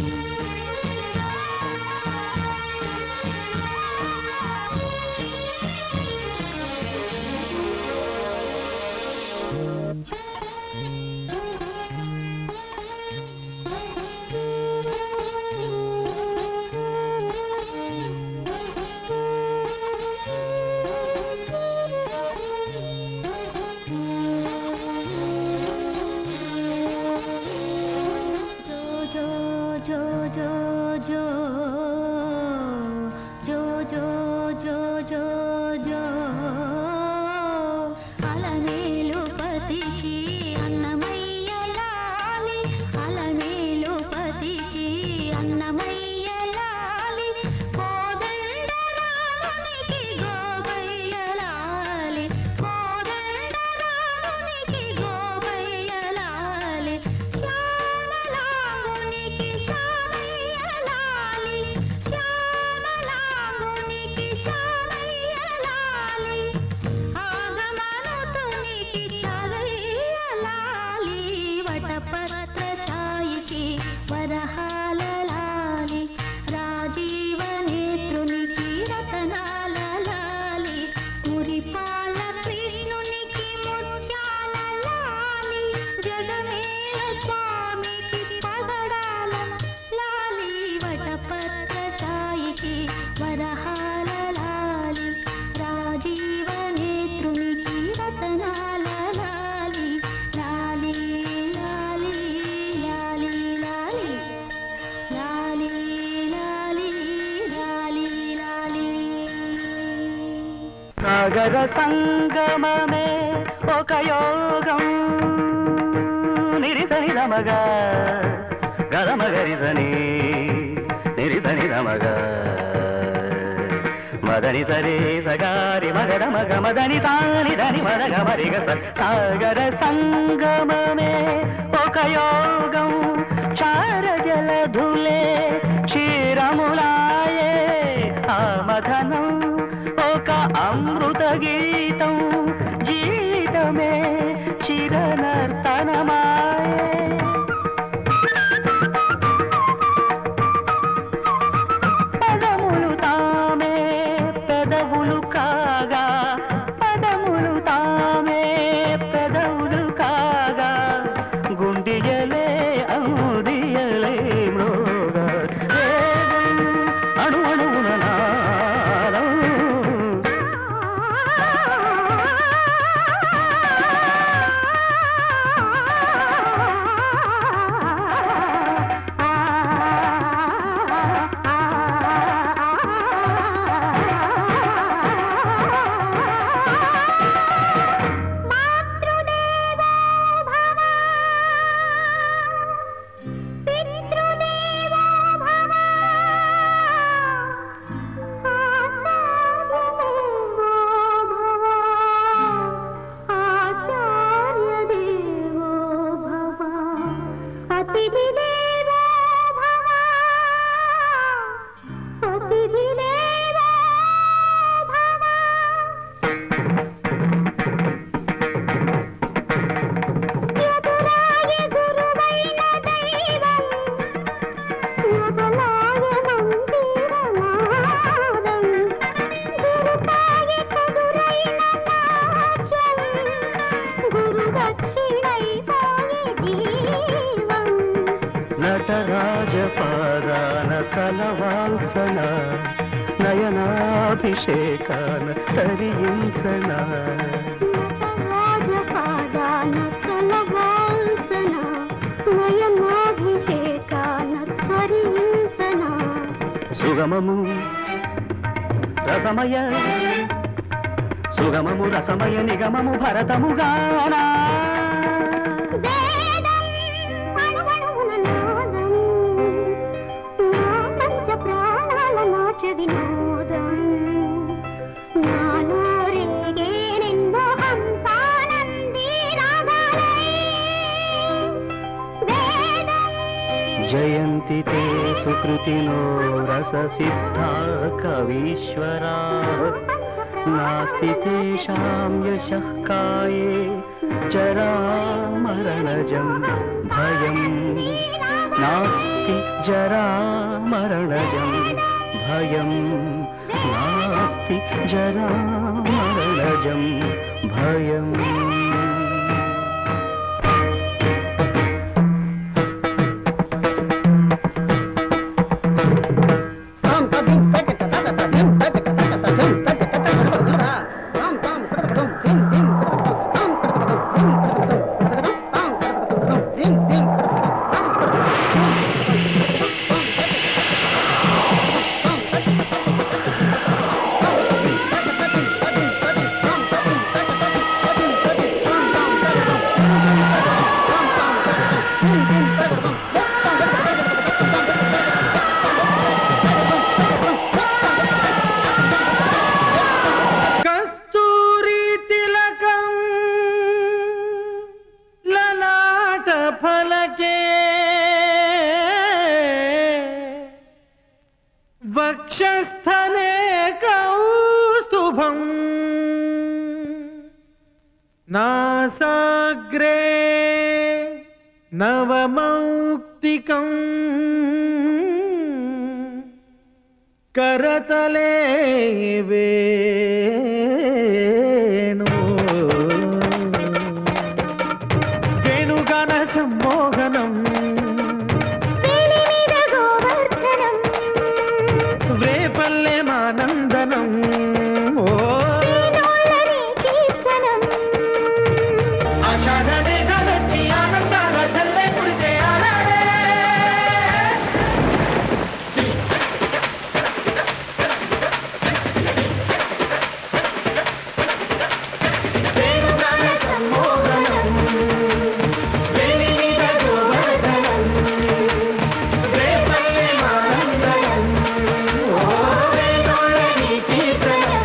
జో జో జో జో జో జో జో జో జో అలమేలు పతికి అన్నమయ్య లాలి అలమేలు పతికి అన్నమయ్య లాలి కోదండ రామునికి గోపయ్య లాలి కోదండ రామునికి గోపయ్య లాలి శ్యామలాంగునికి శ్యామయ్య లాలి శ్యామలాంగునికి శ్యామయ్య లాలి ఆగమనుతునికి చదయ్య లాలి వటపత్రశాయికి వరహాల లాలి రాజీవ నేత్రునికి రతనాల లాలి మురిపాల కృష్ణునికి ముత్యాల లాలి జగమేల స్వామికి పగడాల లాలి వటపత్రశాయికి వరహాల లాలి రాజీవ నేత్రునికి రతనాల లాలి లాలి లాలి లాలి లాలి లాలి లాలి లాలి లాలి సాగర సంగమమే ఒక యోగం నిరిసని రమగా గరమగరిసని నిరిసని రమగా మదని సరే సగారి మగర మగ మదని సాని దని మరగ మరిగ స సాగర సంగమమే ఒక యోగం చార జలధులే క్షీరములాయే ఆ మధనం ఒక అమృత గీతం జీవితమే చిరనర్తనమాయే పదములు తామే పెదవులు కాగా పదములు తామే పెదవులు కాగా గుండియలే అవుదియలే మ్రోగా వేగం అణు అణువున నాదం అతిథి దేవో భవ అతిథి దేవో భవ ఎదురాయ గురువైన దైవం ఎదలాయ మందిరనాదం గురుపాయ కదురైన నాట్యం గురు దక్షిణై సాగే జీవం నటరాజ పాదాన కలవాల్సన నయనాభిషేకాన తరించన రాజపాదాన కలవాల్సన నయనాభిషేకాన ధరించన సుగమము రసమయ సుగమము రసమయ నిగమము భరతముగానా వేదం అణువణువున నాదం నా పంచ ప్రాణాల నాట్య వినోదం నాలో రేగేనెన్నో హంసానంది రాగాలై వేదం జయంతి తే సుకృతినో రస సిద్ధా కవీశ్వరా పంచ नास्ति तेषां यशः काये जरामरणजं भयं नास्ति जरामरणजं भयं नास्ति जरामरणजं भयम् కస్తూరి తిలకం లలాట ఫలకే వక్షస్థలే కౌస్తుభం నాసాగ్రే నవమౌక్తికం करतले वेणु वेणुगान सम्मोहनम् వేలి మీద గోవర్ధనం व्रेपल्ले मानन्दनम् ओ నోళ్ళని కీర్తనం ఆషాఢనే గడచి ఆనందాల చల్లే కురిసే ఆరాడే వేణుగాన సమ్మోహనం వేలి మీద గోవర్ధనం రేపల్లె మానందనం ఓ వేణోళ్ళని కీర్తనం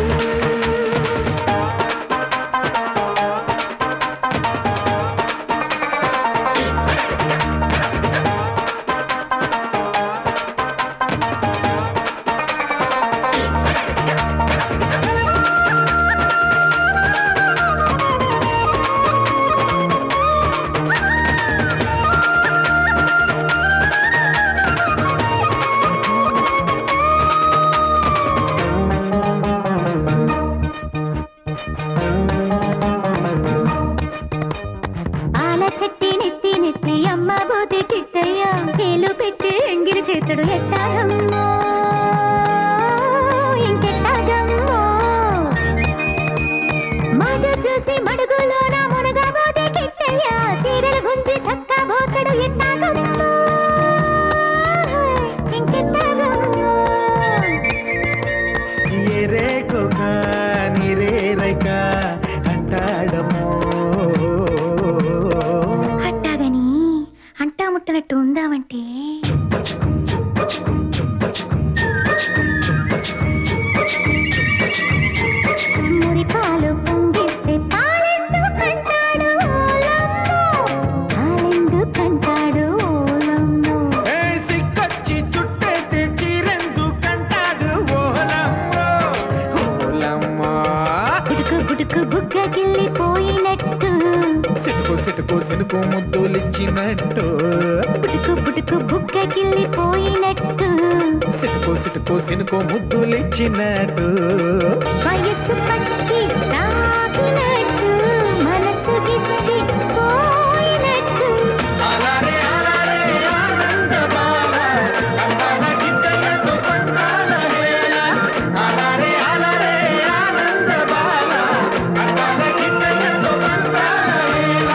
ఆల చెట్టి నెత్తి నెత్తి అమ్మ బోతి చిట్టయ్య ఏలు పెట్టి ఎంగిలి చేతుడు ఎట్టాగమ్మో ఇంకెట్టాగమ్మో మడ చూసి మడుగులోన మునగబోతే కిట్టయ్య సీరలు గుంజి సక్క బోతడు ఎట్టాగమ్మో ఇంకెట్టాగమ్మో ఎరేకొక నిరేరక అంటాడమో అట్టాగని అంటా ముట్టనట్టు ఉందామంటే మురిపాలు పొంగిస్తే పాలెందుకంటాడు ఓలమ్మో పాలెందుకంటాడు ఓలమ్మో ఏ సిక్కొచ్చి చుట్టేస్తే చీరెందు కంటాడు ఓలమ్మో ఓలమ్మో గుడుకు గుడుకు బుగ్గ గిల్లిపోయినట్టు సిటుకు సిటుకు సినుకు ముద్దులిచ్చినట్టు బుడుకు బుడుకు బుగ్గ గిల్లిపోయినట్టు సిటుకు సిటుకు సినుకు ముద్దులిచ్చినట్టు వయస్సు పచ్చి తాకినట్టు మనసు గిచ్చి పోయినట్టు అలారే అలారే ఆనందమాల అందాల గిట్టలతో పంటాల హేళ అలారే అలారే ఆనందమాల అందాల గిట్టలతో పంటాల హేళ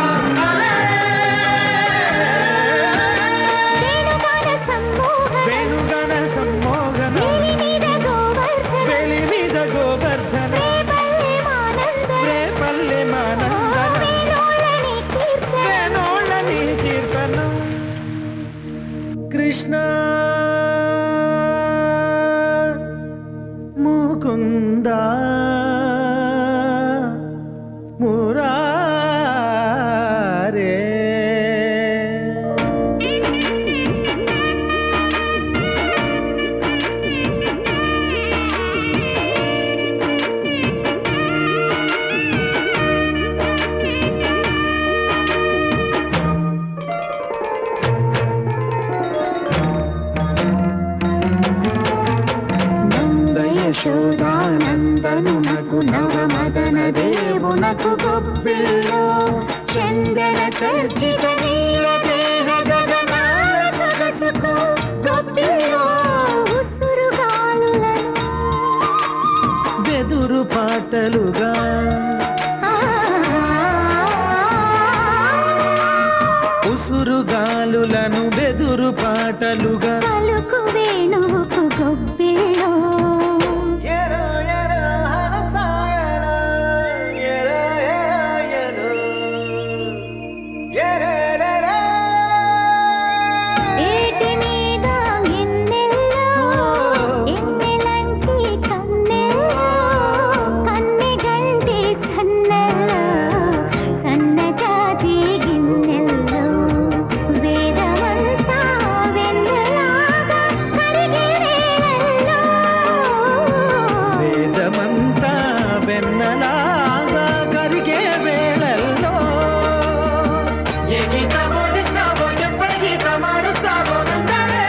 వేణుగాన సమ్మోహనం వేణుగణ సమ్మోహనం వేలి మీద గోవర్ధనం వెలి మీద గోవర్ధన రేపల్లె మానందనం రేపల్ల యశోదానందనునకు నవమదన దేవునకు గొబ్బిల్లో చందన చర్చిత నీల దేహ గగనాల సొగసుకు గొబ్బిల్లో ఉసురుగాలులను వెదురు పాటలుగా ఉసురుగాలులను వెదురు పాటలుగా పలుకు వేణువుకు గొబ్బిలో ఏటి మీద ఎన్నెల్లో ఎన్నెలంటి కన్నెల్లో కన్నెగంటి సన్నెల్లో సన్నజాతి గిన్నెల్లో వేదమంతా వెన్నెలాగా కరిగే వేళల్లో వేదమంతా వెన్నలాగా కరిగే వేళల్లో ఏ గీత బోధిస్తావో ఎప్పటి గీత మారుస్తావో నందనే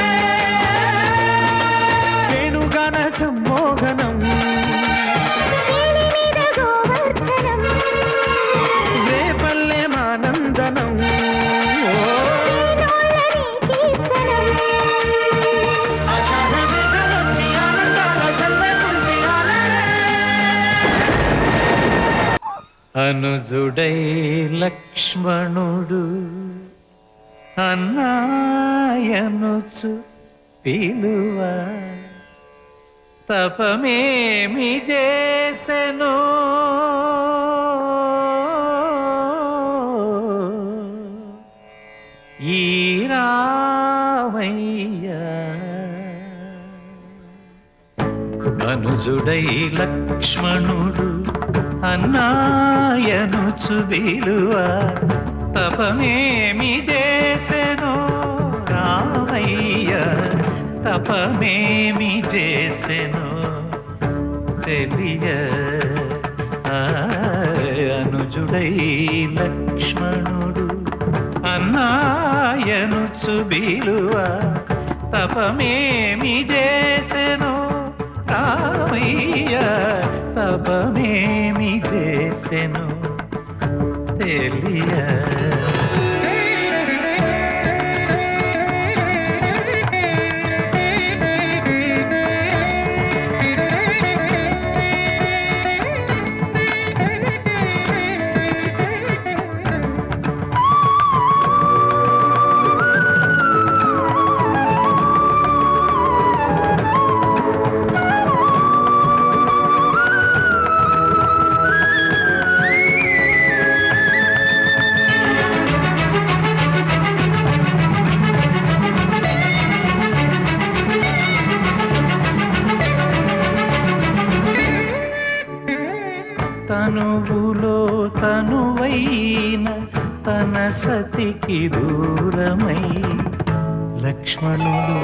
వేణుగాన సమ్మోహనం వేలి మీద గోవర్ధనం రేపల్లె మానందనం ఓ నోళ్ళని కీర్తనం ఆషాఢ మేఘాలొచ్చి ఆనందాల జల్లె కురిసి ఆలనే అనుజుడై లక్ష్మణుడు అన్నాయనుచు పిలువ తపమేమి చేసెను ఈ రామయ్య అనుజుడై లక్ష్మణుడు అన్నాయను చుబిలువ తపమేమి చేసెను రామయ్య తపమేమి చేసెను తెలియ ఆ, అనుజుడై లక్ష్మణుడు అన్నాయను చుబిలువ తపమేమి చేసెను రామయ్య తపమేమి చేసెను తెలియ తనువులో తనువైన తన సతికి దూరమై లక్ష్మణుడు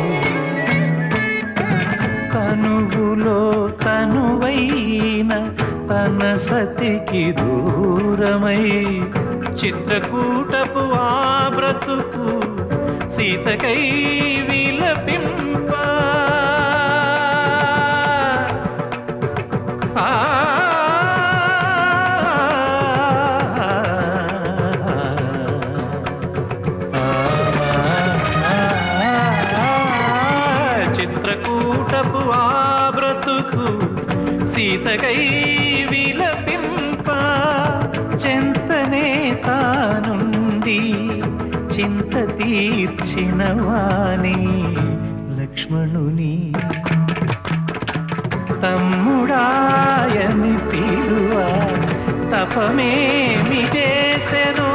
తనువులో తనువైన తన సతికి దూరమై చిత్రకూటపు ఆ బ్రతుకు సీతకై విలపింప ఆ చిత్రకూటపు ఆ బ్రతుకు సీతకై విలపింప చెంతనే తానుండి చింత తీర్చిన వాణి లక్ష్మణుని తమ్ముడాయని పిలువ తపమేమి చేసెను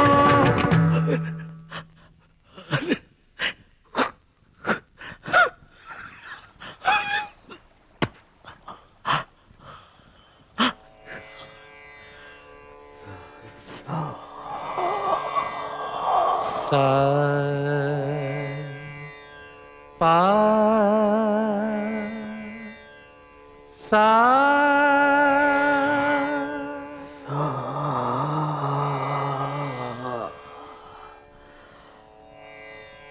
సా పా సా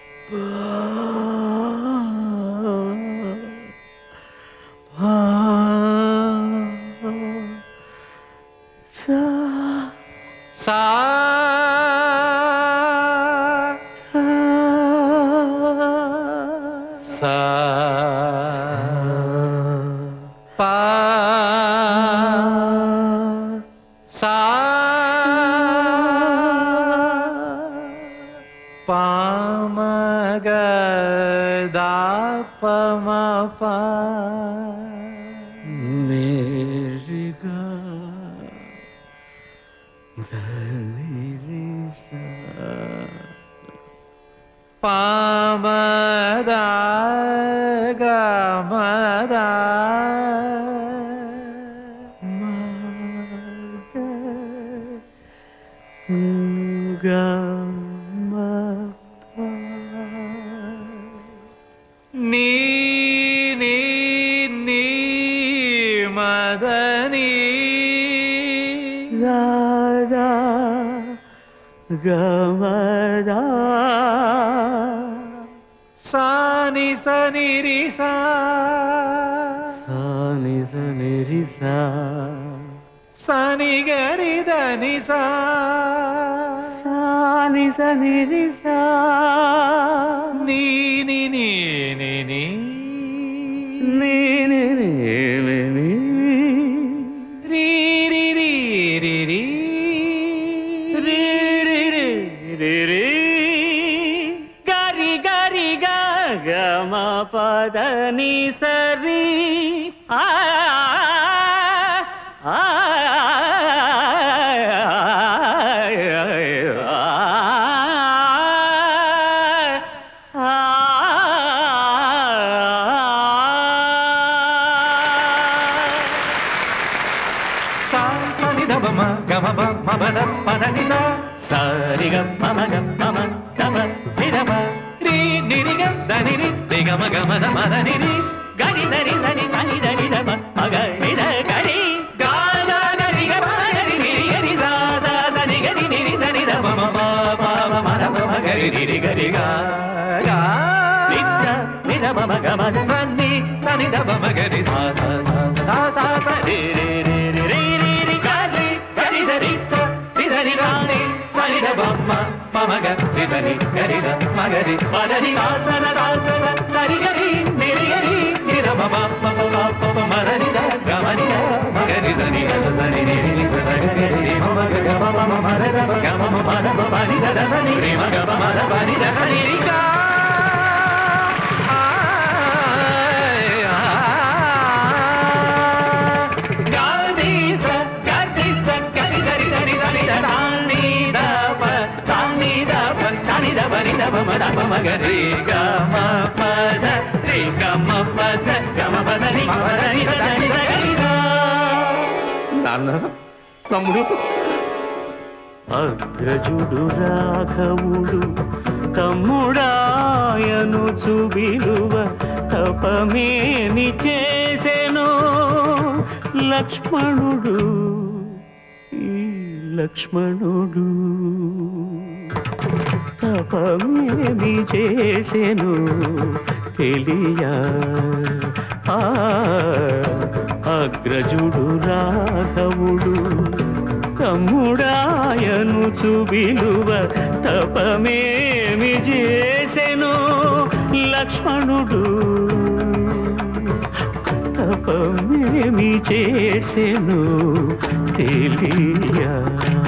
ఆ పా సా పామగ దాపమ పా మేరిగా పామద గమద నీ నీ నీ మదని రాధా గమదా సాని సని రి సా సాని సని రి సా సని గరి దని సా సాని సని రి సా నీ నీ నీ నీ నీ నీ నీ నీ నీ రీ రీ రీ రీ రీ రీ రీ రీ రీ రీ గరి గరి గ గమ పద ని సరి ఆ ఆ సా సని ద బమ గమ బ మమ ద పద ని సా సరి గ మమ గ మమ ద మ ని ద మ రి ని రి గ ద ని రి రి గ మ గ మ ద మ ద ని రి గ ని ద రి ద ని స ని ద ని ద మ మ గ ని ద గ ని గ గ గ రి గ మ గ రి ని రి గ ని సా సా స ని గ ని ని రి స ని ద మ మ ప ప మ మ ద మ మ గ రి రి రి గ రి గ గ ని ద ని ద మ మ గ మ ద మ ని స ని ద మ మ గ రి సా సా సా సా సా సా స రి రి రి రి రి రి రి గ రి గ రి ద రి స రి ద రి సా ని స ని ద బ మ ప మ గ రి ద ని గ రి ద మ గ రి ప ద ని సా స న సా స స స రి గ రి ని రి గ రి ని ద మ మ ప ప మ ప ప మ ద ని ద గ మ ని ద మ గ రి స ని ద స స ని ని రి ని స స గ గ రి రి మ మ గ గ మ మ మ మ ద ద మ గ మ మ మ ద మ మ ని ద ద స ని రి మ గ మ మ ద మ ని ద స ని రి గ నాన్న తమ్ముడు అగ్రజుడు రాఘవుడు తమ్ముడాయను చుబిలువ తపమేమి చేసెను లక్ష్మణుడు ఈ లక్ష్మణుడు తపమేమి చేసెను తెలియా ఆ, అగ్రజుడు రాఘవుడు తమ్ముడాయను చుబిలువ తపమేమి చేసెను లక్ష్మణుడు తపమేమి చేసెను తెలియా